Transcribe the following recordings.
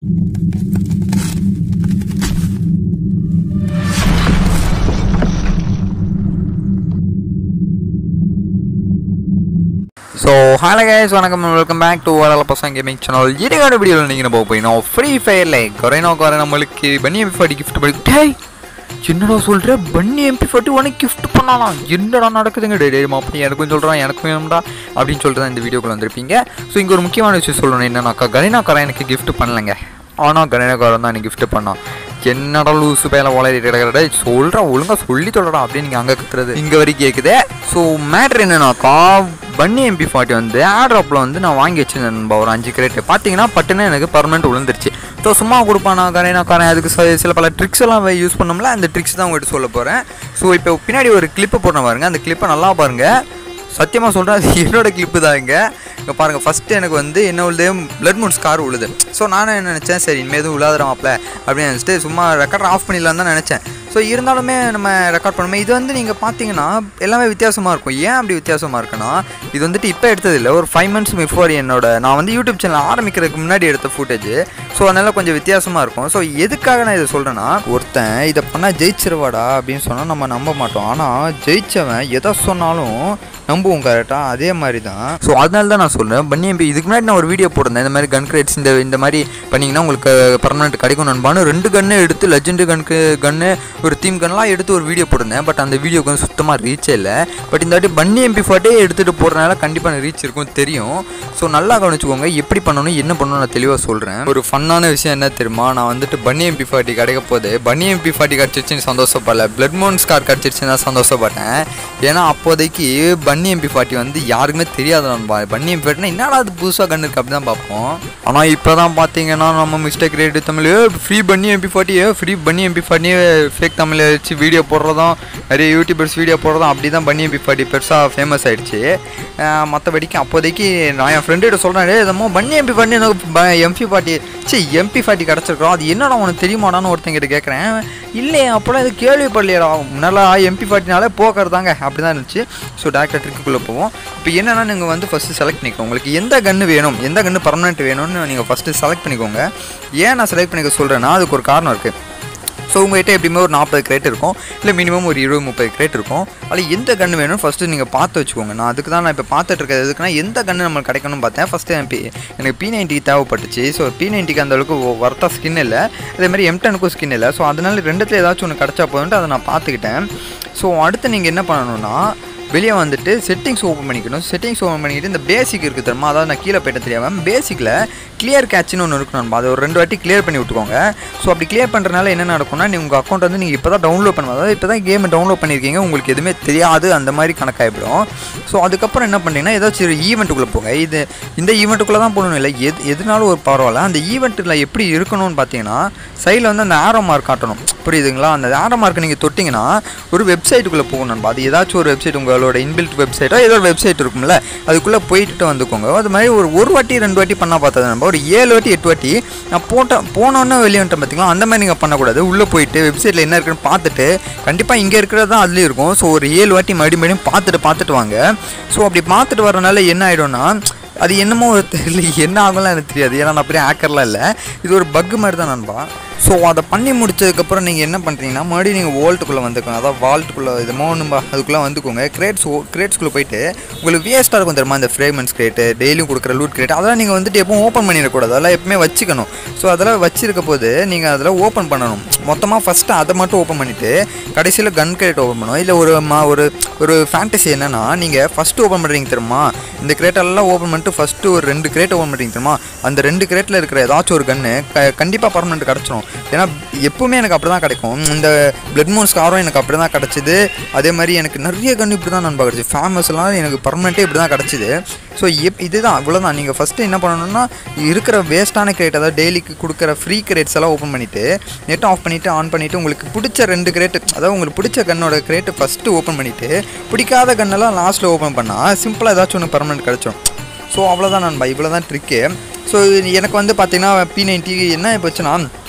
so hello guys வணக்கம் welcome back to வரல பசங்க கேமிங் சேனல் இதுக்கான வீடியோவில் நீங்கள் நம்ம போயினோம் ஃப்ரீ ஃபயரில் கொரைனோ கொரை நம்மளுக்கு பன்னி எம்பி ஃபார்ட்டி கிஃப்ட் பண்ணி டேய் என்னடா சொல்கிற பன்னி எம்பி ஃபார்ட்டி உனக்கு கிஃப்ட் பண்ணலாம் என்னடா நடக்குதுங்க டே டே மாப்பி எனக்கும் சொல்கிறான் எனக்கும் வேணும்டா அப்படின்னு சொல்லிட்டு தான் இந்த வீடியோக்குள்ள வந்திருப்பீங்க ஸோ இங்கே ஒரு முக்கியமான விஷயம் சொல்லணும் என்னன்னாக்கா கரீனா கரை எனக்கு gift பண்ணலைங்க ஆனால் கரீனா காரன் தான் எனக்கு gift பண்ணான் என்னடா லூசு பேல வளரிட்டு கிடக்கிறடா சொல்கிறா ஒழுங்காக சொல்லி சொல்லடா அப்படின்னு நீங்கள் அங்கே கத்துறது இங்கே வரைக்கும் கேட்குது ஸோ மேட்ரு என்னன்னாக்கா பன்னி எம்பி ஃபார்ட்டி வந்து ஆட்ராப்பில் வந்து நான் வாங்கி வச்சிருந்தேன் நண்பா ஒரு அஞ்சு கிரேட்டு பார்த்தீங்கன்னா பட்டுன்னு எனக்கு பர்மனெண்ட் விழுந்துருச்சு ஸோ சும்மா கொடுப்பானா கரைனா காரன் அதுக்கு சில- சில பல ட்ரிக்ஸ் எல்லாம் யூஸ் பண்ணோம்ல அந்த ட்ரிக்ஸ் தான் உங்கள்கிட்ட சொல்ல போகிறேன் ஸோ இப்போ பின்னாடி ஒரு கிளிப்பு போடுறேன் பாருங்க அந்த கிளிப்பை நல்லா பாருங்கள் சத்தியமாக சொல்கிறேன் அது என்னோட கிளிப்பு தான் இங்கே இங்கே பாருங்கள் ஃபஸ்ட்டு எனக்கு வந்து என்ன உழுது பிளட் மூன் ஸ்கார் உழுது ஸோ நானும் என்ன நினச்சேன் சரி இனிமேல் எதுவும் உழாதுறாப்ல அப்படின்னு நினச்சிட்டு சும்மா ரெக்கார்ட் ஆஃப் பண்ணிடலாம் தான் நினச்சேன் ஸோ இருந்தாலுமே நம்ம ரெக்கார்ட் பண்ணுமே இது வந்து நீங்கள் பார்த்தீங்கன்னா எல்லாமே வித்தியாசமாக இருக்கும் ஏன் அப்படி வித்தியாசமாக இருக்குன்னா இது வந்துட்டு இப்போ எடுத்தது இல்லை ஒரு ஃபைவ் மந்த்ஸ் பிஃபோர் என்னோட நான் வந்து யூடியூப் சேனல் ஆரம்பிக்கிறதுக்கு முன்னாடி எடுத்த ஃபுட்டேஜ் ஸோ அதனால் கொஞ்சம் வித்தியாசமாக இருக்கும் ஸோ எதுக்காக நான் இதை சொல்கிறேன்னா ஒருத்தன் இதை பண்ணால் ஜெயிச்சிருவாடா அப்படின்னு சொன்னால் நம்ம நம்ப மாட்டோம் ஆனால் ஜெயிச்சவன் எதை சொன்னாலும் நம்புவோம் கரெக்டாக அதே மாதிரி தான் ஸோ அதனால தான் நான் சொல்கிறேன் பன்னி எம்பி இதுக்கு முன்னாடி நான் ஒரு வீடியோ போட்டிருந்தேன் இந்த மாதிரி கன் கிரேட்ஸ் இந்த இந்த மாதிரி பண்ணிங்கன்னா உங்களுக்கு பர்மனெண்ட் கிடைக்கும் நண்பான்னு ரெண்டு கன்று எடுத்து லெஜெண்டு கன்க்கு கன்று ஒரு தீம் கன்லாம் எடுத்து ஒரு வீடியோ போட்டிருந்தேன் பட் அந்த வீடியோக்கு வந்து சுத்தமாக ரீச்சே இல்லை பட் இந்த வாட்டி பன்னி எம்பி ஃபார்ட்டே எடுத்துகிட்டு போகிறனால கண்டிப்பாக ரீச் இருக்கும் தெரியும் ஸோ நல்லா கவனிச்சுக்கோங்க எப்படி பண்ணணும் என்ன பண்ணணும் நான் தெளிவாக சொல்கிறேன் ஒரு ஃபன்னான விஷயம் என்ன தெரியுமா நான் வந்துட்டு பன்னி எம்பி ஃபார்ட்டி கிடைக்க போது பன்னி எம்பி ஃபார்ட்டி கிடச்சிருச்சுன்னு சந்தோஷப்படல பிளட் மோன் ஸ்கார் கிடச்சிருச்சுன்னு தான் சந்தோஷப்பட்டேன் ஏன்னா அப்போதைக்கு பன்னி எம்பி ஃபார்ட்டி வந்து யாருக்குமே தெரியாது நண்பா பன்னி எம்பி ஃபார்ட்டினா என்னடா அது புதுசாக கண்ணு இருக்கு அப்படி தான் பார்ப்போம் ஆனால் இப்போ தான் பார்த்தீங்கன்னா நம்ம மிஸ்டேக் ரேட்டு தமிழ் ஃப்ரீ பன்னி எம்பி ஃபார்ட்டியே ஃப்ரீ பன்னி எம்பி ஃபார்ட்டியே ஃபேக் தமிழ் வச்சு வீடியோ போடுறதும் நிறைய யூடியூபர்ஸ் வீடியோ போடுறதும் அப்படி தான் பன்னி எம்பி ஃபார்ட்டி பெருசாக ஃபேமஸ் ஆயிடுச்சு மற்றபடிக்கு அப்போதைக்கு நான் என் ஃப்ரெண்டிட்ட சொல்கிறேன் டே இதமோ பன்னி எம்பி ஃபார்ட்டி எனக்கு எம்பி ஃபார்ட்டி சரி எம்பி ஃபார்ட்டி கிடச்சிருக்கோம் அது என்னடா உனக்கு தெரியுமாடான்னு ஒருத்தங்கிட்ட கேட்குறேன் இல்லையே அப்போலாம் இது கேள்விப்படலையடா முன்னெல்லாம் எம்பி ஃபார்ட்டினாலே போக்கர் தாங்க அப்படி தான் இருந்துச்சு ஸோ டேரக்டாக ட்ரிக்குள்ளே போவோம் இப்போ என்னென்னா நீங்கள் வந்து ஃபஸ்ட்டு செலக்ட் பண்ணிக்கோங்க உங்களுக்கு எந்த கன்று வேணும் எந்த கன்று பர்மனெண்ட் வேணும்னு நீங்கள் ஃபஸ்ட்டு செலக்ட் பண்ணிக்கோங்க ஏன் நான் செலக்ட் பண்ணிக்க சொல்கிறேன்னா அதுக்கு ஒரு காரணம் இருக்குது ஸோ உங்கள்கிட்ட எப்படியுமே ஒரு நாற்பது கிரேட் இருக்கும் இல்லை மினிமம் ஒரு இருபது முப்பது கிரேட் இருக்கும் அதில் எந்த கன்று வேணும் ஃபஸ்ட்டு நீங்கள் பார்த்து வச்சுக்கோங்க நான் அதுக்கு தான் நான் இப்போ பார்த்துட்டு இருக்கிறது எதுக்குன்னா எந்த கன்று நம்மளுக்கு கிடைக்கணும்னு பார்த்தேன் ஃபஸ்ட்டு எனக்கு எனக்கு பி நைன்ட்டி தேவைப்பட்டுச்சு ஸோ பி நைன்ட்டிக்கு அந்த அளவுக்கு ஒர்த்தா ஸ்கின் இல்லை அதே மாதிரி எம்டனுக்கும் ஸ்கின் இல்லை ஸோ அதனால ரெண்டுத்துல ஏதாச்சும் ஒன்று கிடச்சா போதுன்ட்டு அதை நான் பார்த்துக்கிட்டேன் ஸோ அடுத்து நீங்கள் என்ன பண்ணணும்னா வெளியே வந்துட்டு செட்டிங்ஸ் ஓப்பன் பண்ணிக்கணும் செட்டிங்ஸ் ஓப்பன் பண்ணிக்கிட்டு இந்த பேசிக் இருக்குது தெரியுமா அதாவது நான் கீழே போயிட்ட தெரியாமல் பேசிக்கில் கிளியர் கேட்ச்னு ஒன்று இருக்கும் நண்பா அதை ஒரு ரெண்டு வாட்டி கிளியர் பண்ணி விட்டுக்கோங்க ஸோ அப்படி கிளியர் பண்ணுறதுனால என்ன நடக்கும்னா நீ உங்கள் அக்கௌண்ட் வந்து நீங்கள் இப்போ தான் டவுன்லோட் பண்ணுவோம் அதாவது இப்போ தான் கேம் டவுன்லோட் பண்ணியிருக்கீங்க உங்களுக்கு எதுவுமே தெரியாது அந்த மாதிரி கணக்காயிடும் ஸோ அதுக்கப்புறம் என்ன பண்ணீங்கன்னா ஏதாச்சும் ஒரு ஈவெண்ட்டுக்குள்ளே போங்க இது இந்த ஈவெண்ட்டுக்குள்ளே தான் போகணும் இல்லை எது எதுனாலும் ஒரு பரவாயில்ல அந்த ஈவெண்ட்டில் எப்படி இருக்கணும்னு பார்த்தீங்கன்னா சைடில் வந்து அந்த ஆரோ மார்க் காட்டணும் புரியுதுங்களா அந்த ஆரோ மார்க் நீங்கள் தொட்டிங்கன்னா ஒரு வெப்சைட்டுக்குள்ளே போகணும் நண்பா அது ஏதாச்சும் ஒரு வெப்சைட் உங்களோட இன்பில்ட் வெப்சைட்டோ ஏதோ ஒரு வெப்சைட் இருக்கும்ல அதுக்குள்ளே போயிட்டு வந்துக்கோங்க அது மாதிரி ஒரு ஒரு வாட்டி ரெண்டு வாட்டி பண்ணால் பார்த்தது நம்ம ஒரு ஏழு வாட்டி எட்டு வாட்டி நான் போட்ட போனோன்னே வெளியே வந்துட்டேன் பார்த்தீங்களா அந்த மாதிரி நீங்கள் பண்ணக்கூடாது உள்ளே போயிட்டு வெப்சைட்டில் என்ன இருக்குன்னு பார்த்துட்டு கண்டிப்பாக இங்கே இருக்கிறது தான் அதுலேயும் இருக்கும் ஸோ ஒரு ஏழு வாட்டி மறுபடியும் மறுபடியும் பார்த்துட்டு பார்த்துட்டு வாங்க ஸோ அப்படி பார்த்துட்டு வரனால என்ன ஆகிடும்னா அது என்னமோ தெரியல என்ன ஆகும்லாம் எனக்கு தெரியாது ஏன்னா நான் அப்படியே ஹேக்கர்லாம் இல்லை இது ஒரு பக்கு மாதிரி தான் நண்பா ஸோ அதை பண்ணி முடிச்சதுக்கப்புறம் நீங்கள் என்ன பண்ணுறீங்கன்னா மறுபடியும் நீங்கள் வால்ட்டுக்குள்ளே வந்துக்கணும் அதாவது வால்ட்டுக்குள்ளே இது மோனும்பா அதுக்குள்ளே வந்துக்கோங்க கிரேட்ஸ் கிரேட்ஸ்குள்ளே போயிட்டு உங்களுக்கு வேஸ்ட்டாக இருக்கும் தெரியுமா இந்த ஃப்ரேமெண்ட்ஸ் கிரேட்டு டெய்லியும் கொடுக்குற லூட் கிரேட் அதெல்லாம் நீங்கள் வந்துட்டு எப்பவும் ஓப்பன் பண்ணிடக்கூடாது அதெல்லாம் எப்பவுமே வச்சுக்கணும் ஸோ அதெல்லாம் வச்சிருக்க போது நீங்கள் அதில் ஓப்பன் பண்ணணும் மொத்தமாக ஃபஸ்ட்டு அதை மட்டும் ஓப்பன் பண்ணிவிட்டு கடைசியில் கன் கிரேட் ஓப்பன் பண்ணணும் இல்லை ஒரு மா ஒரு ஒரு ஃபேண்டசி என்னென்னா நீங்கள் ஃபஸ்ட்டு ஓப்பன் பண்ணுறீங்க தெரியுமா இந்த கிரேட்டெல்லாம் ஓப்பன் பண்ணிட்டு ஃபஸ்ட்டு ஒரு ரெண்டு கிரேட் ஓப்பன் பண்ணுறீங்க தெரியுமா அந்த ரெண்டு கிரேட்டில் இருக்கிற ஏதாச்சும் ஒரு கன்று க கண்டிப்பாக பர்மனெண்ட் கிடச்சிரும் ஏன்னா எப்பவுமே எனக்கு அப்படி தான் கிடைக்கும் இந்த பிளட் மூன் ஸ்காரும் எனக்கு அப்படி தான் கிடச்சிது அதே மாதிரி எனக்கு நிறைய கன்று இப்படி தான் நண்பா கிடச்சி ஃபேமஸ்லாம் எனக்கு பர்மனெண்ட்டே இப்படி தான் கிடச்சிது ஸோ எப் இதுதான் இவ்வளோதான் நீங்கள் ஃபஸ்ட்டு என்ன பண்ணணும்னா இருக்கிற வேஸ்ட்டான கிரேட் அதாவது டெய்லிக்கு கொடுக்குற ஃப்ரீ கிரேட்ஸ் எல்லாம் ஓப்பன் பண்ணிவிட்டு நெட் ஆஃப் பண்ணிவிட்டு ஆன் பண்ணிவிட்டு உங்களுக்கு பிடிச்ச ரெண்டு கிரேட்டு அதாவது உங்களுக்கு பிடிச்ச கன்னோட கிரேட்டு ஃபஸ்ட்டு ஓப்பன் பண்ணிவிட்டு பிடிக்காத கன்னெல்லாம் லாஸ்ட்டில் ஓப்பன் பண்ணால் சிம்பிளாக ஏதாச்சும் ஒன்று பர்மனெண்ட் கிடச்சிரும் ஸோ அவ்வளோதான் நண்பா இவ்வளோ தான் ட்ரிக்கு ஸோ எனக்கு வந்து பார்த்தீங்கன்னா பி நைன்ட்டி என்ன போச்சுன்னா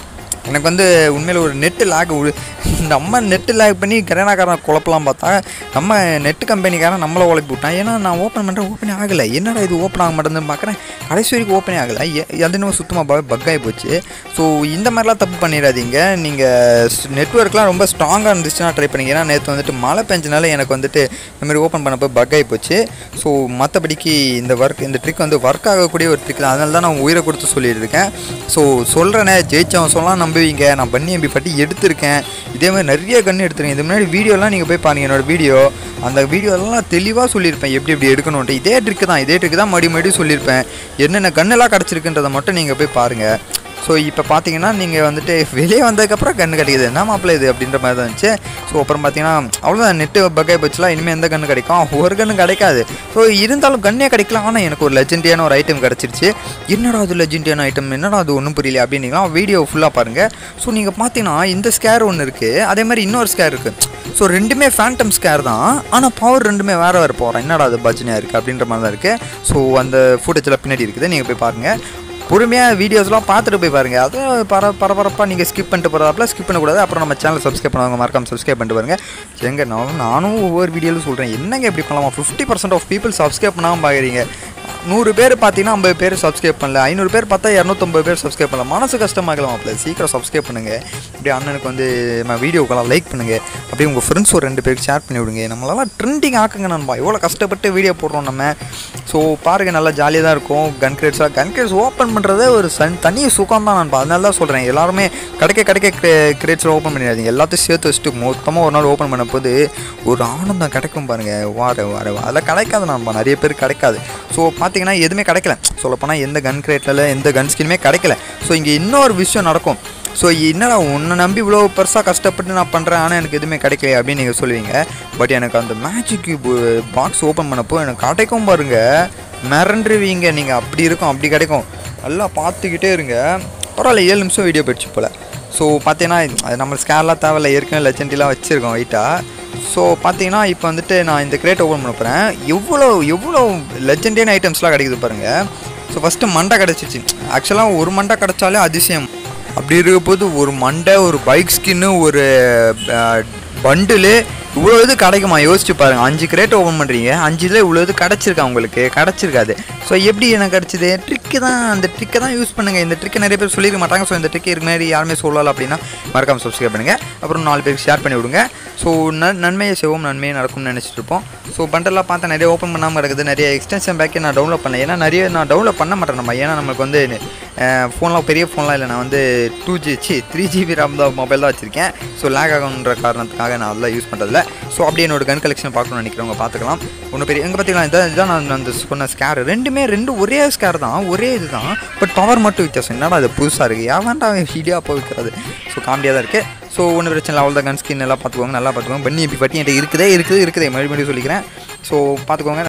எனக்கு வந்து உண்மையில் ஒரு நெட்டு லேக் நம்ம நெட்டு லேக் பண்ணி கரேனாக்காரன் குழப்பலாம் பார்த்தா நம்ம நெட்டு கம்பெனிக்காரன் நம்மளை உழைப்பி விட்டான் ஏன்னா நான் ஓப்பன் பண்ணுறேன் ஓப்பனே ஆகலை என்னடா இது ஓப்பன் ஆக மாட்டேங்குதுன்னு பார்க்குறேன் கடைசி வரைக்கும் ஓப்பனே ஆகலை எ- அது நம்ம சுத்தமாக பக் ஆகி போச்சு ஸோ இந்த மாதிரிலாம் தப்பு பண்ணிடாதீங்க நீங்கள் நெட்ஒர்க்லாம் ரொம்ப ஸ்ட்ராங்காக இருந்துச்சுன்னா ட்ரை பண்ணிங்க ஏன்னா நேற்று வந்துட்டு மழை பெஞ்சனால எனக்கு வந்துட்டு இந்த மாதிரி ஓப்பன் பண்ணப்போ பக் ஆகி போச்சு ஸோ மற்றபடிக்கு இந்த ஒர்க் இந்த ட்ரிக் வந்து ஒர்க் ஆகக்கூடிய ஒரு ட்ரிக் தான் அதனால தான் நான் உயிரை கொடுத்து சொல்லிட்டு இருக்கேன் ஸோ சொல்கிறேனே ஜெயிச்சவன் சொல்லலாம் நம்புவீங்க நான் பண்ணி எம்பி பட்டி எடுத்திருக்கேன் இதே மாதிரி நிறைய கன்று எடுத்திருக்கேன் இது முன்னாடி வீடியோலாம் நீங்கள் போய் பாருங்க என்னோட வீடியோ அந்த வீடியோலாம் தெளிவாக சொல்லியிருப்பேன் எப்படி எப்படி எடுக்கணுன்ட்டு இதே ட்ரிக்கு தான் இதே ட்ரிக்கு தான் மறுபடியும் மறுபடியும் சொல்லியிருப்பேன் என்னென்ன கண்ணெல்லாம் கிடச்சிருக்குன்றதை மட்டும் நீங்கள் போய் பாருங்கள் ஸோ இப்போ பார்த்தீங்கன்னா நீங்கள் வந்துட்டு வெளியே வந்ததுக்கப்புறம் கன்று கிடைக்குது என்ன மாப்பிள்ள இது அப்படின்ற மாதிரி தான் இருந்துச்சு ஸோ அப்புறம் பார்த்தீங்கன்னா அவ்வளோதான் நெட்டு பக்காய் போச்சுலாம் இனிமேல் எந்த கன்று கிடைக்கும் ஒரு கன்று கிடைக்காது ஸோ இருந்தாலும் கண்ணே கிடைக்கலாம் ஆனால் எனக்கு ஒரு லெஜெண்டியான ஒரு ஐட்டம் கிடச்சிருச்சு என்னடா அது லெஜெண்டியான ஐட்டம் என்னடா அது ஒன்றும் புரியல அப்படின்னீங்களா வீடியோ ஃபுல்லாக பாருங்கள் ஸோ நீங்கள் பார்த்தீங்கன்னா இந்த ஸ்கேர் ஒன்று இருக்குது அதே மாதிரி இன்னொரு ஸ்கேர் இருக்குது ஸோ ரெண்டுமே ஃபேண்டம் ஸ்கேர் தான் ஆனால் பவர் ரெண்டுமே வேறு வேறு போகிறேன் என்னடா அது பஜனையாக இருக்குது அப்படின்ற மாதிரி தான் இருக்குது ஸோ அந்த ஃபுட்டேஜில் பின்னாடி இருக்குது நீங்கள் போய் பாருங்கள் பொறுமையாக வீடியோஸ்லாம் பார்த்துட்டு போய் பாருங்கள் அது பர பரபரப்பாக நீங்கள் ஸ்கிப் பண்ணிட்டு போகிறதாப்பில் ஸ்கிப் பண்ணக்கூடாது அப்புறம் நம்ம சேனல் சப்ஸ்கிரைப் பண்ணுவாங்க மறக்காம சப்ஸ்கிரைப் பண்ணிட்டு பாருங்க எங்க நான் நானும் ஒவ்வொரு வீடியோவில் சொல்கிறேன் என்னங்க இப்படி பண்ணலாமா fifty percent of people subscribe பண்ணாமல் பார்க்குறீங்க நூறு பேர் பார்த்தீங்கன்னா ஐம்பது பேர் சப்ஸ்கிரைப் பண்ணல ஐநூறு பேர் பார்த்தா இரநூத்தம்பது பேர் சப்ஸ்கிரைப் பண்ணல மனசு கஷ்டமாகலாம் மாப்பிள்ள சீக்கிரம் சப்ஸ்கிரைப் பண்ணுங்கள் இப்படி அண்ணனுக்கு வந்து நம்ம வீடியோக்கெல்லாம் லைக் பண்ணுங்கள் அப்படியே உங்கள் ஃப்ரெண்ட்ஸ் ஒரு ரெண்டு பேருக்கு ஷேர் பண்ணி விடுங்க நம்மளெல்லாம் ட்ரெண்டிங் ஆக்குங்க நண்பா எவ்வளோ கஷ்டப்பட்டு வீடியோ போடுறோம் நம்ம ஸோ பாருங்கள் நல்லா ஜாலியாக தான் இருக்கும் கன் கிரேட்ஸாக கன் கிரேட்ஸ் ஓப்பன் பண்ணுறதே ஒரு சன் தனி சுகம் தான் நண்பா அதனால தான் சொல்கிறேன் எல்லாருமே கிடைக்க கிடைக்க கிரேட்ஸில் ஓப்பன் பண்ணிடாதீங்க எல்லாத்தையும் சேர்த்து வச்சுட்டு மொத்தமாக ஒரு நாள் ஓப்பன் பண்ண போது ஒரு ஆனந்தம் கிடைக்கும் பாருங்கள் வார வார அதில் கிடைக்காது நண்பா நிறைய பேர் கிடைக்காது ஸோ பார்த்தீங்கன்னா எதுவுமே கிடைக்கல சொல்லப்போனால் எந்த கன் கிரேட்டில் எந்த கன் ஸ்கின்னுமே கிடைக்கல ஸோ இங்கே இன்னொரு விஷயம் நடக்கும் ஸோ என்னடா உன்னை நம்பி இவ்வளோ பெருசாக கஷ்டப்பட்டு நான் பண்ணுறேன் ஆனால் எனக்கு எதுவுமே கிடைக்கல அப்படின்னு நீங்கள் சொல்லுவீங்க பட் எனக்கு அந்த மேஜிக் கியூப் பாக்ஸ் ஓப்பன் பண்ணப்போ எனக்கு கிடைக்கும் பாருங்க மிரண்டுருவீங்க நீங்கள் அப்படி இருக்கும் அப்படி கிடைக்கும் நல்லா பார்த்துக்கிட்டே இருங்க பரவாயில்ல ஏழு நிமிஷம் வீடியோ போயிடுச்சு போல் ஸோ பார்த்தீங்கன்னா அது நம்ம ஸ்கேர்லாம் தேவையில்ல ஏற்கனவே லெஜெண்டிலாம் வச்சுருக்கோம் வெயிட்டாக ஸோ பார்த்தீங்கன்னா இப்போ வந்துட்டு நான் இந்த கிரேட் ஓப்பன் பண்ண போகிறேன் எவ்வளோ எவ்வளோ லெஜெண்டியான ஐட்டம்ஸ்லாம் கிடைக்குது பாருங்கள் ஸோ ஃபஸ்ட்டு மண்டை கிடச்சிச்சு ஆக்சுவலாக ஒரு மண்டை கிடச்சாலே அதிசயம் அப்படி இருக்க போது ஒரு மண்டை ஒரு பைக் ஸ்கின்னு ஒரு பண்டிலு இவ்வளோ இது கிடைக்குமா யோசிச்சு பாருங்க அஞ்சு கிரேட் ஓப்பன் பண்ணுறீங்க அஞ்சு இதில் இவ்வளோ இது கிடச்சிருக்கா உங்களுக்கு கிடச்சிருக்காது ஸோ எப்படி எனக்கு கிடச்சிது ட்ரிக்கு தான் அந்த ட்ரிக்கை தான் யூஸ் பண்ணுங்கள் இந்த ட்ரிக்கை நிறைய பேர் சொல்லியிருக்க மாட்டாங்க ஸோ இந்த ட்ரிக்கு இதுக்கு முன்னாடி யாருமே சொல்லலை அப்படின்னா மறக்காம சப்ஸ்கிரைப் பண்ணுங்கள் அப்புறம் நாலு பேருக்கு ஷேர் பண்ணி விடுங்க ஸோ ந நன்மையை செய்வோம் நன்மையை நடக்கும்னு நினச்சிட்டு இருப்போம் ஸோ பண்டெல்லாம் பார்த்தா நிறைய ஓப்பன் பண்ணாமல் கிடக்குது நிறைய எக்ஸ்டென்ஷன் பேக்கே நான் டவுன்லோட் பண்ணல ஏன்னா நிறைய நான் டவுன்லோட் பண்ண மாட்டேன் நம்ம ஏன்னா நமக்கு வந்து ஃபோன்லாம் பெரிய ஃபோன்லாம் இல்லை நான் வந்து two G C three GB RAM தான் மொபைல் தான் வச்சுருக்கேன் ஸோ லேக் ஆகுன்ற காரணத்துக்காக நான் அதெல்லாம் யூஸ் பண்ணுறதில்ல ஸோ அப்படியே என்னோட கன் கலெக்ஷன் பார்க்கணும்னு நினைக்கிறவங்க பார்த்துக்கலாம் ஒன்று பெரிய எங்கே பார்த்தீங்களா இதான் இதுதான் நான் அந்த சொன்ன ஸ்கேர் ரெண்டுமே ரெண்டு ஒரே ஸ்கேர் தான் ஒரே இது தான் பட் பவர் மட்டும் வித்தியாசம் என்னடா அது புதுசாக இருக்குது ஏன்டா ஹீடியாக போய் வைக்கிறது ஸோ காமெடியாக தான் இருக்குது ஸோ ஒன்றும் பிரச்சனை இல்லை அவ்வளோ கன் ஸ்கின் எல்லாம் பார்த்துக்கோங்க நல்லா பார்த்துக்கோங்க பண்ணி இப்படி பட்டி என்கிட்ட இருக்குதே இருக்குது இருக்குதே மறுபடியும் சொல்லிக்கிறேன் ஸோ பார்த்துக்கோங்க